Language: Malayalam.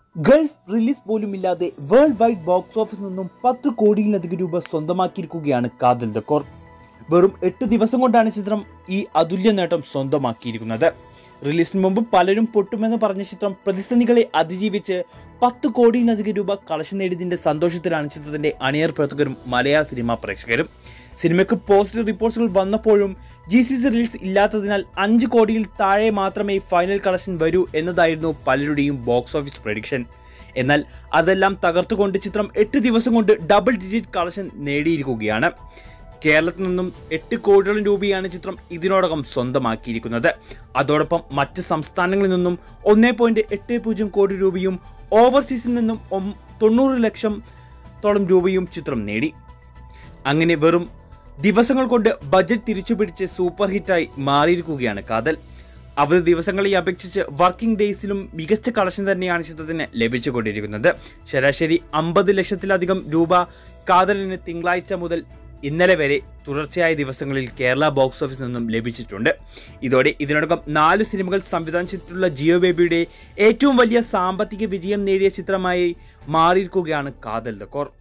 ഗൾഫ് റിലീസ് പോലുമില്ലാതെ വേൾഡ് വൈഡ് ബോക്സ് ഓഫീസിൽ നിന്നും പത്ത് കോടിയിലധികം രൂപ സ്വന്തമാക്കിയിരിക്കുകയാണ് കാതൽ ദ കോർ വെറും എട്ട് ദിവസം കൊണ്ടാണ് ചിത്രം ഈ അതുല്യ നേട്ടം സ്വന്തമാക്കിയിരിക്കുന്നത് റിലീസിന് മുമ്പ് പലരും പൊട്ടുമെന്ന് പറഞ്ഞ ചിത്രം പ്രതിസന്ധികളെ അതിജീവിച്ച് പത്ത് കോടിയിലധികം രൂപ കളക്ഷൻ നേടിയതിന്റെ സന്തോഷത്തിലാണ് ചിത്രത്തിന്റെ അണിയർ പ്രവർത്തകരും മലയാള സിനിമാ പ്രേക്ഷകരും സിനിമയ്ക്ക് പോസിറ്റീവ് റിപ്പോർട്ട്സുകൾ വന്നപ്പോഴും ജി സി സി റിലീസ് ഇല്ലാത്തതിനാൽ അഞ്ച് കോടിയിൽ താഴെ മാത്രമേ ഫൈനൽ കളക്ഷൻ വരൂ എന്നതായിരുന്നു പലരുടെയും ബോക്സ് ഓഫീസ് പ്രഡിക്ഷൻ എന്നാൽ അതെല്ലാം തകർത്തുകൊണ്ട് ചിത്രം എട്ട് ദിവസം കൊണ്ട് ഡബിൾ ഡിജിറ്റ് കളക്ഷൻ നേടിയിരിക്കുകയാണ് കേരളത്തിൽ നിന്നും എട്ട് കോടിയോളം രൂപയാണ് ചിത്രം ഇതിനോടകം സ്വന്തമാക്കിയിരിക്കുന്നത് അതോടൊപ്പം മറ്റ് സംസ്ഥാനങ്ങളിൽ നിന്നും ഒന്നേ പോയിന്റ് എട്ട് പൂജ്യം കോടി രൂപയും ഓവർസീസിൽ നിന്നും ഒം- തൊണ്ണൂറ് ലക്ഷത്തോളം രൂപയും ചിത്രം നേടി അങ്ങനെ വെറും ദിവസങ്ങൾ കൊണ്ട് ബജറ്റ് തിരിച്ചുപിടിച്ച് സൂപ്പർ ഹിറ്റായി മാറിയിരിക്കുകയാണ് കാതൽ അവധി ദിവസങ്ങളെ അപേക്ഷിച്ച് വർക്കിംഗ് ഡേയ്സിലും മികച്ച കളക്ഷൻ തന്നെയാണ് ചിത്രത്തിന് ലഭിച്ചുകൊണ്ടിരിക്കുന്നത് ശരാശരി അമ്പത് ലക്ഷത്തിലധികം രൂപ കാതലിന് തിങ്കളാഴ്ച മുതൽ ഇന്നലെ വരെ തുടർച്ചയായ ദിവസങ്ങളിൽ കേരള ബോക്സ് ഓഫീസിൽ നിന്നും ലഭിച്ചിട്ടുണ്ട് ഇതോടെ ഇതിനോടകം നാല് സിനിമകൾ സംവിധാനം ചെയ്തിട്ടുള്ള ജിയോ ബേബിയുടെ ഏറ്റവും വലിയ സാമ്പത്തിക വിജയം നേടിയ ചിത്രമായി മാറിയിരിക്കുകയാണ് കാതൽ ദ കോർ